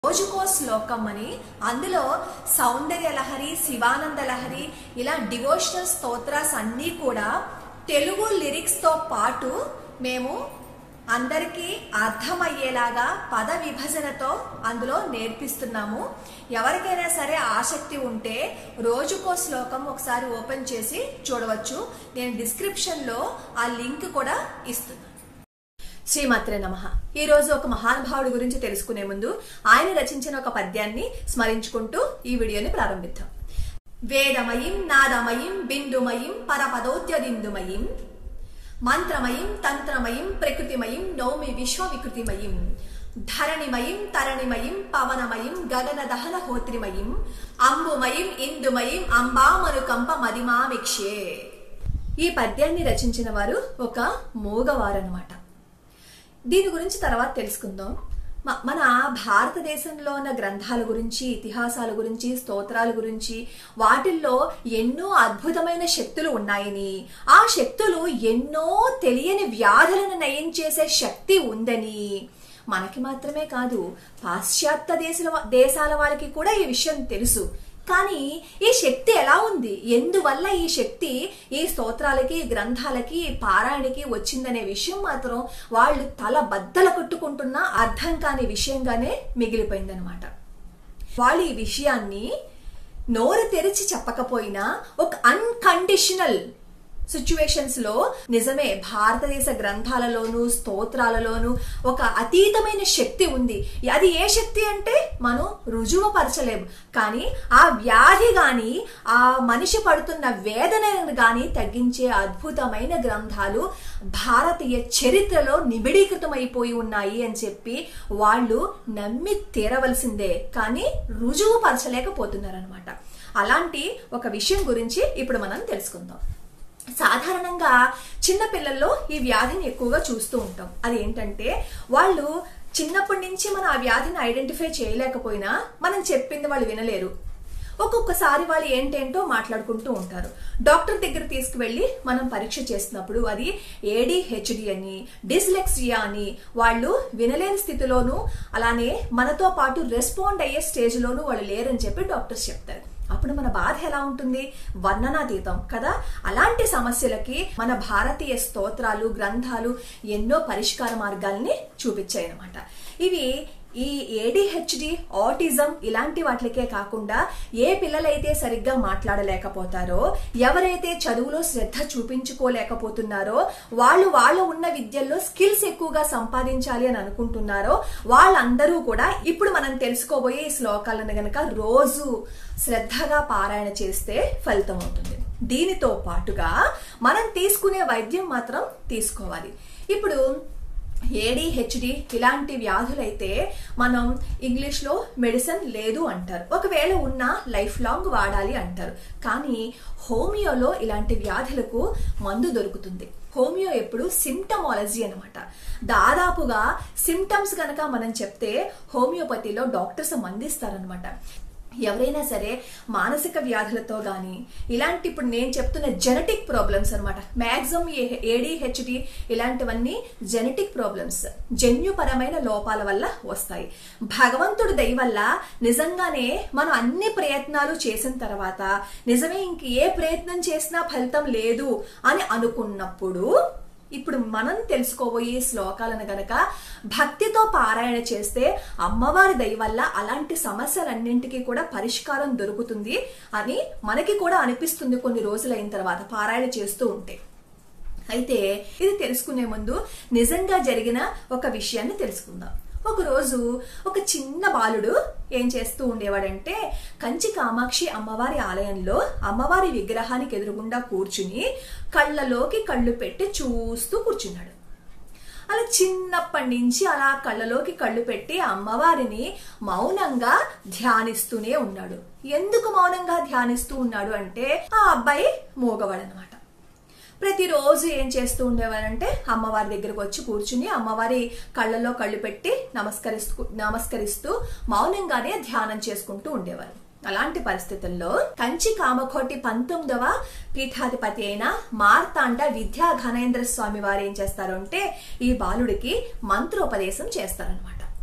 రోజుకో శ్లోకం అని అందులో సౌందర్య లహరి శివానంద లహరి ఇలా డివోషనల్ స్తోత్రాస్ అన్నీ కూడా తెలుగు లిరిక్స్ తో పాటు మేము అందరికీ అర్థమయ్యేలాగా పద విభజనతో అందులో నేర్పిస్తున్నాము ఎవరికైనా సరే ఆసక్తి ఉంటే రోజుకో శ్లోకం ఒకసారి ఓపెన్ చేసి చూడవచ్చు నేను డిస్క్రిప్షన్ లో ఆ లింక్ కూడా ఇస్తున్నాను శ్రీమాత్రే నమ ఈ రోజు ఒక మహానుభావుడి గురించి తెలుసుకునే ముందు ఆయన రచించిన ఒక పద్యాన్ని స్మరించుకుంటూ ఈ వీడియోని ప్రారంభిద్దాం వేదమయం నాదమయం బిందుమయం పరపదోద్యదిందుమయం మంత్రమయం తంత్రమయం ప్రకృతిమయం నౌమి విశ్వ వికృతిమయం ధరణిమయం తరణిమయం పవనమయం గగన దహన హోత్రిమయం అంబుమయం ఇందుమయం అంబామనుకంప మదిమామిక్షే ఈ పద్యాన్ని రచించిన వారు ఒక మూగవారనమాట దీని గురించి తర్వాత తెలుసుకుందాం మ- మన భారతదేశంలో ఉన్న గ్రంథాల గురించి ఇతిహాసాల గురించి స్తోత్రాల గురించి వాటిల్లో ఎన్నో అద్భుతమైన శక్తులు ఉన్నాయని ఆ శక్తులు ఎన్నో తెలియని వ్యాధులను నయం చేసే శక్తి ఉందని మనకి మాత్రమే కాదు పాశ్చాత్య దేశాల దేశాల వాళ్ళకి కూడా ఈ విషయం తెలుసు కానీ ఈ శక్తి ఎలా ఉంది ఎందువల్ల ఈ శక్తి ఈ స్తోత్రాలకి గ్రంథాలకి ఈ పారాయణకి వచ్చిందనే విషయం మాత్రం వాళ్ళు తల బద్దల కొట్టుకుంటున్న అర్థం కాని విషయంగానే మిగిలిపోయిందనమాట వాళ్ళు ఈ విషయాన్ని నోరు తెరిచి చెప్పకపోయినా ఒక అన్కండిషనల్ సిచ్యువేషన్స్ లో నిజమే భారతదేశ గ్రంథాలలోను స్తోత్రాలలోను ఒక అతీతమైన శక్తి ఉంది అది ఏ శక్తి అంటే మనం రుజువుపరచలేము కానీ ఆ వ్యాధి గాని ఆ మనిషి పడుతున్న వేదనను గాని తగ్గించే అద్భుతమైన గ్రంథాలు భారతీయ చరిత్రలో నిబిడీకృతమైపోయి ఉన్నాయి అని చెప్పి వాళ్ళు నమ్మి తీరవలసిందే కానీ రుజువు పరచలేకపోతున్నారనమాట అలాంటి ఒక విషయం గురించి ఇప్పుడు మనం తెలుసుకుందాం సాధారణంగా చిన్న పిల్లల్లో ఈ వ్యాధిని ఎక్కువగా చూస్తూ ఉంటాం అది ఏంటంటే వాళ్ళు చిన్నప్పటి నుంచి మనం ఆ వ్యాధిని ఐడెంటిఫై చేయలేకపోయినా మనం చెప్పింది వాళ్ళు వినలేరు ఒక్కొక్కసారి వాళ్ళు ఏంటేంటో మాట్లాడుకుంటూ ఉంటారు డాక్టర్ దగ్గర తీసుకువెళ్ళి మనం పరీక్ష చేసినప్పుడు అది ఏడిహెచ్డి అని డిస్లెక్సియా అని వాళ్ళు వినలేని స్థితిలోను అలానే మనతో పాటు రెస్పాండ్ అయ్యే స్టేజ్లోనూ వాళ్ళు లేరని చెప్పి డాక్టర్స్ చెప్తారు అప్పుడు మన బాధ ఎలా ఉంటుంది వర్ణనాతీతం కదా అలాంటి సమస్యలకి మన భారతీయ స్తోత్రాలు గ్రంథాలు ఎన్నో పరిష్కార మార్గాల్ని చూపించాయి అనమాట ఇవి ఈ ఏడిహెచ్డి ఆటిజం ఇలాంటి వాటికే కాకుండా ఏ పిల్లలైతే సరిగ్గా మాట్లాడలేకపోతారో ఎవరైతే చదువులో శ్రద్ధ చూపించుకోలేకపోతున్నారో వాళ్ళు వాళ్ళు ఉన్న విద్యల్లో స్కిల్స్ ఎక్కువగా సంపాదించాలి అని అనుకుంటున్నారో వాళ్ళందరూ కూడా ఇప్పుడు మనం తెలుసుకోబోయే ఈ శ్లోకాలను గనక రోజు శ్రద్ధగా పారాయణ చేస్తే ఫలితం అవుతుంది దీనితో పాటుగా మనం తీసుకునే వైద్యం మాత్రం తీసుకోవాలి ఇప్పుడు ఏడిహెచ్డి ఇలాంటి వ్యాధులైతే మనం ఇంగ్లీష్లో మెడిసిన్ లేదు అంటారు ఒకవేళ ఉన్న లైఫ్ లాంగ్ వాడాలి అంటారు కానీ హోమియోలో ఇలాంటి వ్యాధులకు మందు దొరుకుతుంది హోమియో ఎప్పుడు సిమ్టమాలజీ అనమాట దాదాపుగా సిమ్టమ్స్ కనుక మనం చెప్తే హోమియోపతిలో డాక్టర్స్ మందిస్తారనమాట ఎవరైనా సరే మానసిక వ్యాధులతో కానీ ఇలాంటి ఇప్పుడు నేను చెప్తున్న జెనెటిక్ ప్రాబ్లమ్స్ అనమాట మ్యాక్సిమం ఏడిహెచ్డి ఇలాంటివన్నీ జెనెటిక్ ప్రాబ్లమ్స్ జన్యుపరమైన లోపాల వల్ల వస్తాయి భగవంతుడి దయ వల్ల నిజంగానే మనం అన్ని ప్రయత్నాలు చేసిన తర్వాత నిజమే ఇంక ఏ ప్రయత్నం చేసినా ఫలితం లేదు అని అనుకున్నప్పుడు ఇప్పుడు మనం తెలుసుకోబోయే శ్లోకాలను గనక భక్తితో పారాయణ చేస్తే అమ్మవారి దయ వల్ల అలాంటి సమస్యలన్నింటికీ కూడా పరిష్కారం దొరుకుతుంది అని మనకి కూడా అనిపిస్తుంది కొన్ని రోజులైన తర్వాత పారాయణ చేస్తూ ఉంటే అయితే ఇది తెలుసుకునే ముందు నిజంగా జరిగిన ఒక విషయాన్ని తెలుసుకుందాం ఒకరోజు ఒక చిన్న బాలుడు ఏం చేస్తూ ఉండేవాడంటే కంచి కామాక్షి అమ్మవారి ఆలయంలో అమ్మవారి విగ్రహానికి ఎదురుగుండా కూర్చుని కళ్ళలోకి కళ్ళు పెట్టి చూస్తూ కూర్చున్నాడు అలా చిన్నప్పటి నుంచి అలా కళ్ళలోకి కళ్ళు పెట్టి అమ్మవారిని మౌనంగా ధ్యానిస్తూనే ఉన్నాడు ఎందుకు మౌనంగా ధ్యానిస్తూ ఉన్నాడు అంటే ఆ అబ్బాయి మూగవాడనమాట ప్రతిరోజు ఏం చేస్తూ ఉండేవారంటే అమ్మవారి దగ్గరకు వచ్చి కూర్చుని అమ్మవారి కళ్ళలో కళ్ళు పెట్టి నమస్కరిస్తూ నమస్కరిస్తూ మౌనంగానే ధ్యానం చేసుకుంటూ ఉండేవారు అలాంటి పరిస్థితుల్లో కంచి కామకోటి పంతొమ్మిదవ పీఠాధిపతి అయిన మార్తాండ విద్యా ఘనేంద్ర స్వామి వారు ఏం చేస్తారు అంటే ఈ బాలుడికి మంత్రోపదేశం చేస్తారనమాట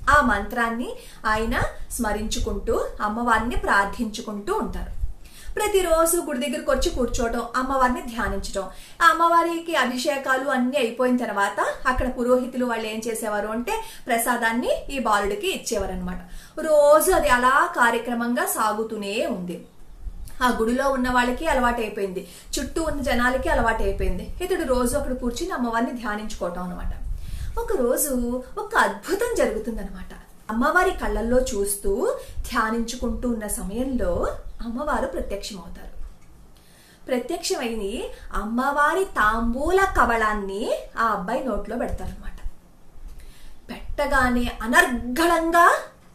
ఆ మంత్రాన్ని ఆయన స్మరించుకుంటూ అమ్మవారిని ప్రార్థించుకుంటూ ఉంటారు ప్రతిరోజు గుడి దగ్గరకు వచ్చి కూర్చోవటం అమ్మవారిని ధ్యానించడం ఆ అమ్మవారికి అభిషేకాలు అన్ని అయిపోయిన తర్వాత అక్కడ పురోహితులు వాళ్ళు ఏం చేసేవారు అంటే ప్రసాదాన్ని ఈ బాలుడికి ఇచ్చేవారు అనమాట రోజు అది అలా కార్యక్రమంగా సాగుతూనే ఉంది ఆ గుడిలో ఉన్న వాళ్ళకి అలవాటు అయిపోయింది చుట్టూ ఉన్న జనాలకి అలవాటు అయిపోయింది ఇతడు రోజు అక్కడ కూర్చుని అమ్మవారిని ధ్యానించుకోవటం అనమాట ఒక రోజు ఒక అద్భుతం జరుగుతుందన్నమాట అమ్మవారి కళ్ళల్లో చూస్తూ ధ్యానించుకుంటూ ఉన్న సమయంలో అమ్మవారు ప్రత్యక్షమవుతారు ప్రత్యక్షమైంది అమ్మవారి తాంబూల కవళాన్ని ఆ అబ్బాయి నోట్లో పెడతారనమాట పెట్టగానే అనర్గళంగా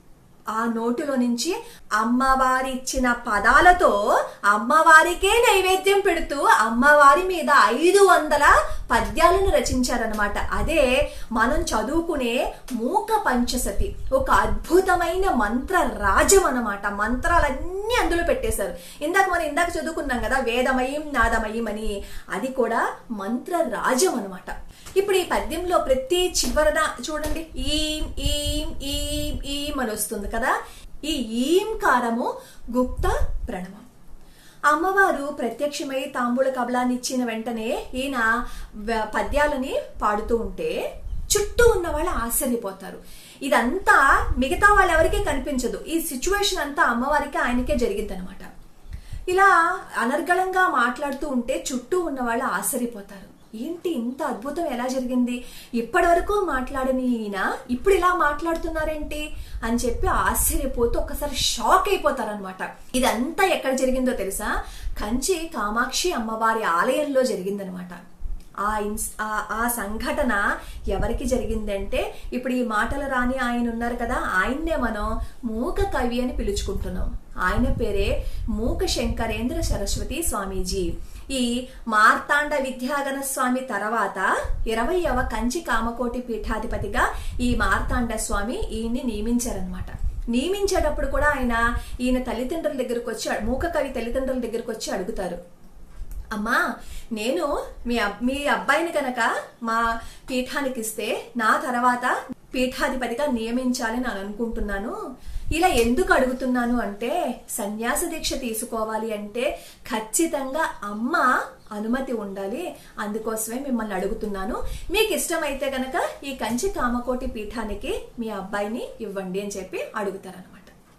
ఆ నోటిలో నుంచి అమ్మవారి ఇచ్చిన పదాలతో అమ్మవారికే నైవేద్యం పెడుతూ అమ్మవారి మీద ఐదు వందల పద్యాలను రచించారనమాట అదే మనం చదువుకునే మూక పంచసతి ఒక అద్భుతమైన మంత్ర రాజం అనమాట మంత్రాలన్నీ అందులో పెట్టేశారు ఇందాక మనం ఇందాక చదువుకున్నాం కదా వేదమయం నాదమయం అని అది కూడా మంత్ర రాజం అనమాట ఇప్పుడు ఈ పద్యంలో ప్రతి చివరన చూడండి ఈం ఈం ఈం ఈం అని వస్తుంది కదా ఈ ఈంకారము గుప్త ప్రణవం అమ్మవారు ప్రత్యక్షమై తాంబూల కబలాన్ని ఇచ్చిన వెంటనే ఈయన వ- పద్యాలని పాడుతూ ఉంటే చుట్టూ ఉన్న వాళ్ళు ఆశ్చర్యపోతారు ఇదంతా మిగతా వాళ్ళెవరికీ కనిపించదు ఈ సిచ్యువేషన్ అంతా అమ్మవారికి ఆయనకే జరిగింది అనమాట ఇలా అనర్గళంగా మాట్లాడుతూ ఉంటే చుట్టూ ఉన్న వాళ్ళు ఆశ్చర్యపోతారు ఏంటి ఇంత అద్భుతం ఎలా జరిగింది ఇప్పటి వరకు మాట్లాడని ఈయన ఇప్పుడు ఇలా మాట్లాడుతున్నారేంటి అని చెప్పి ఆశ్చర్యపోతూ ఒక్కసారి షాక్ అయిపోతారనమాట ఇదంతా ఎక్కడ జరిగిందో తెలుసా కంచి కామాక్షి అమ్మవారి ఆలయంలో జరిగిందనమాట ఆ ఇన్స్ ఆ- ఆ సంఘటన ఎవరికి జరిగిందంటే ఇప్పుడు ఈ మాటలు రాని ఆయన ఉన్నారు కదా ఆయన్నే మనం మూక కవి అని పిలుచుకుంటున్నాం ఆయన పేరే మూక శంకరేంద్ర సరస్వతి స్వామీజీ ఈ మార్తాండ విద్యాగణ స్వామి తర్వాత ఇరవైవ కంచి కామకోటి పీఠాధిపతిగా ఈ మార్తాండ స్వామి ఈయన్ని నియమించారనమాట నియమించేటప్పుడు కూడా ఆయన ఈయన తల్లిదండ్రుల దగ్గరకు వచ్చి మూక కవి తల్లిదండ్రుల దగ్గరకు వచ్చి అడుగుతారు అమ్మా నేను మీ అబ్- మీ అబ్బాయిని కనుక మా పీఠానికి ఇస్తే నా తర్వాత పీఠాధిపతిగా నియమించాలని నేను అనుకుంటున్నాను ఇలా ఎందుకు అడుగుతున్నాను అంటే సన్యాస దీక్ష తీసుకోవాలి అంటే ఖచ్చితంగా అమ్మ అనుమతి ఉండాలి అందుకోసమే మిమ్మల్ని అడుగుతున్నాను మీకు ఇష్టమైతే గనక ఈ కంచి కామకోటి పీఠానికి మీ అబ్బాయిని ఇవ్వండి అని చెప్పి అడుగుతారనమాట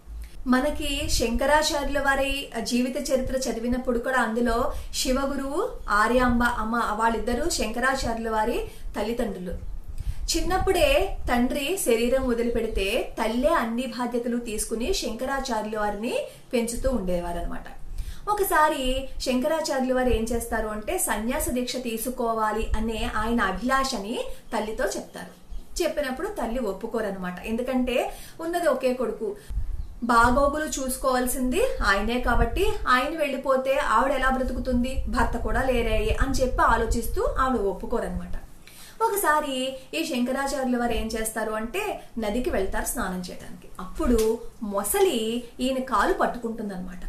మనకి శంకరాచార్యుల వారి జీవిత చరిత్ర చదివినప్పుడు కూడా అందులో శివగురువు ఆర్యాంబ అమ్మ వాళ్ళిద్దరూ శంకరాచార్యుల వారి తల్లిదండ్రులు చిన్నప్పుడే తండ్రి శరీరం వదిలిపెడితే తల్లే అన్ని బాధ్యతలు తీసుకుని శంకరాచార్యుల వారిని పెంచుతూ ఉండేవారనమాట ఒకసారి శంకరాచార్యుల వారు ఏం చేస్తారు అంటే సన్యాస దీక్ష తీసుకోవాలి అనే ఆయన అభిలాషని తల్లితో చెప్తారు చెప్పినప్పుడు తల్లి ఒప్పుకోరనమాట ఎందుకంటే ఉన్నది ఒకే కొడుకు బాగోగులు చూసుకోవాల్సింది ఆయనే కాబట్టి ఆయన వెళ్ళిపోతే ఆవిడ ఎలా బ్రతుకుతుంది భర్త కూడా లేరే అని చెప్పి ఆలోచిస్తూ ఆవిడ ఒప్పుకోరనమాట ఒకసారి ఈ శంకరాచార్యుల వారు ఏం చేస్తారు అంటే నదికి వెళ్తారు స్నానం చేయడానికి అప్పుడు మొసలి ఈయన కాలు పట్టుకుంటుందన్నమాట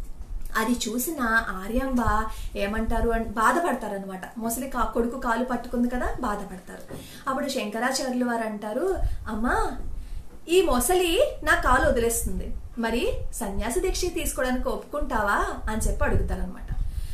అది చూసిన ఆర్యాంబ ఏమంటారు అని బాధపడతారు అనమాట మొసలి కా కొడుకు కాలు పట్టుకుంది కదా బాధపడతారు అప్పుడు శంకరాచార్యులు వారు అంటారు అమ్మా ఈ మొసలి నా కాలు వదిలేస్తుంది మరి సన్యాసి దీక్ష తీసుకోవడానికి ఒప్పుకుంటావా అని చెప్పి అడుగుతారనమాట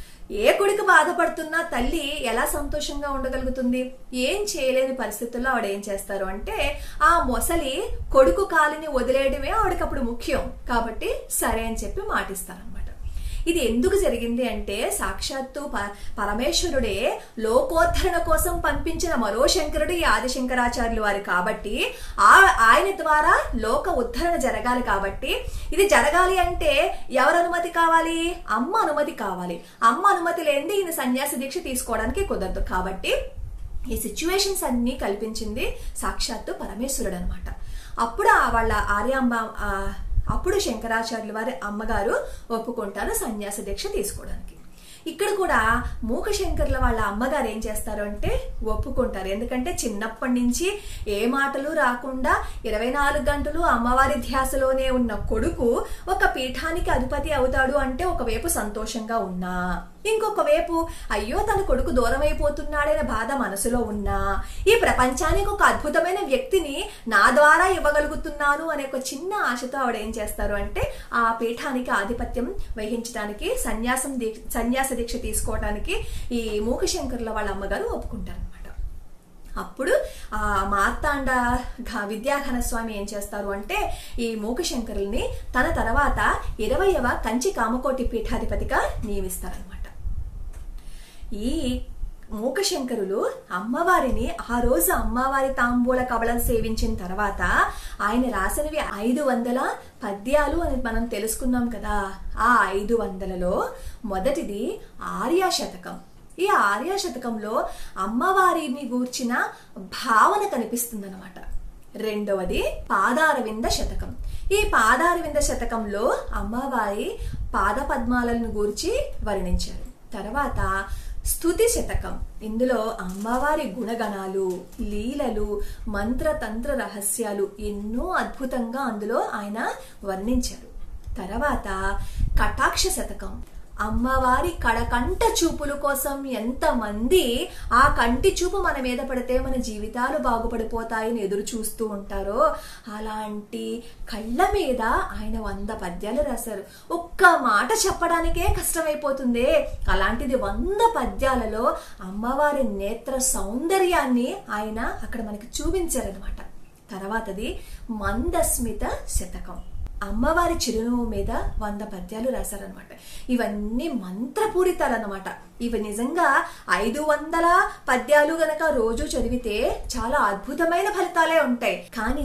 ఏ కొడుకు బాధపడుతున్నా తల్లి ఎలా సంతోషంగా ఉండగలుగుతుంది ఏం చేయలేని పరిస్థితుల్లో ఆవిడ ఏం చేస్తారు అంటే ఆ మొసలి కొడుకు కాలిని వదిలేయడమే ఆవిడకి అప్పుడు ముఖ్యం కాబట్టి సరే అని చెప్పి మాటిస్తారనమాట ఇది ఎందుకు జరిగింది అంటే సాక్షాత్తు ప- పరమేశ్వరుడే లోకోద్ధరణ కోసం పంపించిన మరో శంకరుడు ఈ ఆదిశంకరాచార్యులు వారు కాబట్టి ఆ ఆయన ద్వారా లోక ఉద్ధరణ జరగాలి కాబట్టి ఇది జరగాలి అంటే ఎవరు అనుమతి కావాలి అమ్మ అనుమతి కావాలి అమ్మ అనుమతి లేనిది ఈయన సన్యాసి దీక్ష తీసుకోవడానికి కుదరదు కాబట్టి ఈ సిచ్యువేషన్స్ అన్ని కల్పించింది సాక్షాత్తు పరమేశ్వరుడు అనమాట అప్పుడు ఆ వాళ్ళ ఆర్యాంబ ఆ, అప్పుడు శంకరాచార్యుల వారి అమ్మగారు ఒప్పుకుంటారు సన్యాస దీక్ష తీసుకోవడానికి ఇక్కడ కూడా మూకశంకర్ల వాళ్ళ అమ్మగారు ఏం చేస్తారు అంటే ఒప్పుకుంటారు ఎందుకంటే చిన్నప్పటి నుంచి ఏ మాటలు రాకుండా ఇరవై నాలుగు గంటలు అమ్మవారి ధ్యాసలోనే ఉన్న కొడుకు ఒక పీఠానికి అధిపతి అవుతాడు అంటే ఒకవైపు సంతోషంగా ఉన్నా ఇంకొక వైపు అయ్యో తన కొడుకు దూరం అయిపోతున్నాడనే బాధ మనసులో ఉన్నా ఈ ప్రపంచానికి ఒక అద్భుతమైన వ్యక్తిని నా ద్వారా ఇవ్వగలుగుతున్నాను అనే ఒక చిన్న ఆశతో ఆవిడ ఏం చేస్తారు అంటే ఆ పీఠానికి ఆధిపత్యం వహించడానికి సన్యాసం దీక్ష సన్యాస దీక్ష తీసుకోవడానికి ఈ మూకశంకర్ల వాళ్ళ అమ్మగారు ఒప్పుకుంటారు అనమాట అప్పుడు ఆ మార్తాండ ఘ- విద్యాఘన స్వామి ఏం చేస్తారు అంటే ఈ మూకశంకరుల్ని తన తర్వాత ఇరవయవ కంచి కామకోటి పీఠాధిపతిగా నియమిస్తారనమాట ఈ మూకశంకరులు అమ్మవారిని ఆ రోజు అమ్మవారి తాంబూల కవలం సేవించిన తర్వాత ఆయన రాసినవి ఐదు వందల పద్యాలు అని మనం తెలుసుకున్నాం కదా ఆ ఐదు వందలలో మొదటిది ఆర్యా శతకం ఈ ఆర్యా శతకంలో అమ్మవారిని గూర్చిన భావన కనిపిస్తుందన్నమాట రెండవది పాదారవింద శతకం ఈ పాదారవింద శతకంలో అమ్మవారి పాద పద్మాలను గూర్చి వర్ణించారు తర్వాత స్తుతి శతకం ఇందులో అమ్మవారి గుణగణాలు లీలలు మంత్రతంత్ర రహస్యాలు ఎన్నో అద్భుతంగా అందులో ఆయన వర్ణించారు తర్వాత కటాక్ష శతకం అమ్మవారి కడకంట చూపుల కోసం ఎంతమంది ఆ కంటి చూపు మన మీద పడితే మన జీవితాలు బాగుపడిపోతాయని ఎదురు చూస్తూ ఉంటారో అలాంటి కళ్ళ మీద ఆయన వంద పద్యాలు రాశారు ఒక్క మాట చెప్పడానికే కష్టమైపోతుంది అలాంటిది వంద పద్యాలలో అమ్మవారి నేత్ర సౌందర్యాన్ని ఆయన అక్కడ మనకి చూపించారనమాట తర్వాతది మందస్మిత శతకం అమ్మవారి చిరునవ్వు మీద వంద పద్యాలు రాశారనమాట ఇవన్నీ మంత్రపూరితాలన్నమాట ఇవి నిజంగా ఐదు వందల పద్యాలు గనక రోజు చదివితే చాలా అద్భుతమైన ఫలితాలే ఉంటాయి కానీ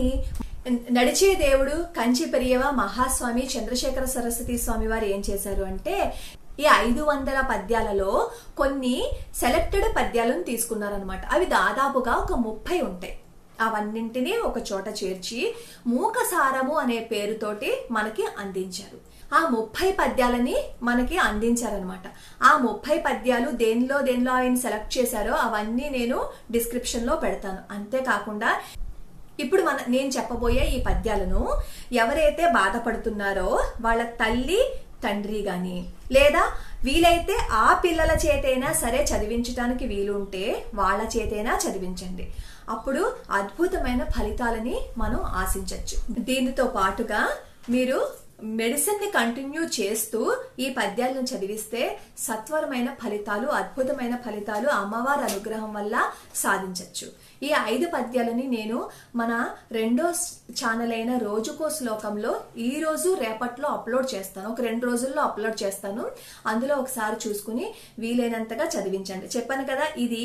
నడిచే దేవుడు కంచి పెరియవ మహాస్వామి చంద్రశేఖర సరస్వతి స్వామి వారు ఏం చేశారు అంటే ఈ ఐదు వందల పద్యాలలో కొన్ని సెలెక్టెడ్ పద్యాలను తీసుకున్నారనమాట అవి దాదాపుగా ఒక ముప్పై ఉంటాయి అవన్నింటినీ ఒక చోట చేర్చి మూకసారము అనే పేరుతోటి మనకి అందించారు ఆ ముప్పై పద్యాలని మనకి అందించారనమాట ఆ ముప్పై పద్యాలు దేనిలో దేనిలో ఆయన సెలెక్ట్ చేశారో అవన్నీ నేను డిస్క్రిప్షన్ లో పెడతాను అంతేకాకుండా ఇప్పుడు మన నేను చెప్పబోయే ఈ పద్యాలను ఎవరైతే బాధపడుతున్నారో వాళ్ళ తల్లి తండ్రి గాని లేదా వీలైతే ఆ పిల్లల చేతైనా సరే చదివించడానికి వీలుంటే వాళ్ళ చేతైనా చదివించండి అప్పుడు అద్భుతమైన ఫలితాలని మనం ఆశించవచ్చు దీనితో పాటుగా మీరు మెడిసిన్ ని కంటిన్యూ చేస్తూ ఈ పద్యాలను చదివిస్తే సత్వరమైన ఫలితాలు అద్భుతమైన ఫలితాలు అమ్మవారి అనుగ్రహం వల్ల సాధించవచ్చు ఈ ఐదు పద్యాలని నేను మన రెండో ఛానల్ అయిన రోజుకో శ్లోకంలో ఈ రోజు రేపట్లో అప్లోడ్ చేస్తాను ఒక రెండు రోజుల్లో అప్లోడ్ చేస్తాను అందులో ఒకసారి చూసుకుని వీలైనంతగా చదివించండి చెప్పాను కదా ఇది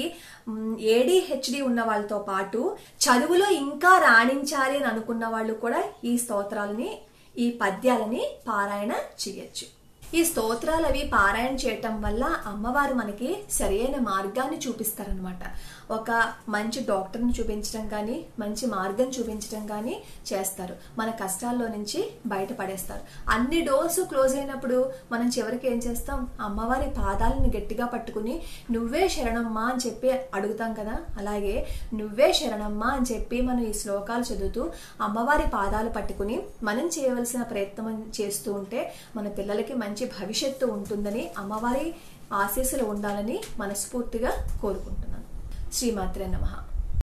ఏడిహెచ్డి ఉన్న వాళ్ళతో పాటు చదువులో ఇంకా రాణించాలి అని అనుకున్న వాళ్ళు కూడా ఈ స్తోత్రాలని ఈ పద్యాలని పారాయణ చేయొచ్చు ఈ స్తోత్రాలు అవి పారాయణ చేయటం వల్ల అమ్మవారు మనకి సరైన మార్గాన్ని చూపిస్తారనమాట ఒక మంచి డాక్టర్ని చూపించడం కానీ మంచి మార్గం చూపించడం కానీ చేస్తారు మన కష్టాల్లో నుంచి బయటపడేస్తారు అన్ని డోర్స్ క్లోజ్ అయినప్పుడు మనం చివరికి ఏం చేస్తాం అమ్మవారి పాదాలను గట్టిగా పట్టుకుని నువ్వే శరణమ్మా అని చెప్పి అడుగుతాం కదా అలాగే నువ్వే శరణమ్మా అని చెప్పి మనం ఈ శ్లోకాలు చదువుతూ అమ్మవారి పాదాలు పట్టుకుని మనం చేయవలసిన ప్రయత్నం చేస్తూ ఉంటే మన పిల్లలకి మంచి భవిష్యత్తు ఉంటుందని అమ్మవారి ఆశీస్సులు ఉండాలని మనస్ఫూర్తిగా కోరుకుంటున్నాను శ్రీమాత్రే నమః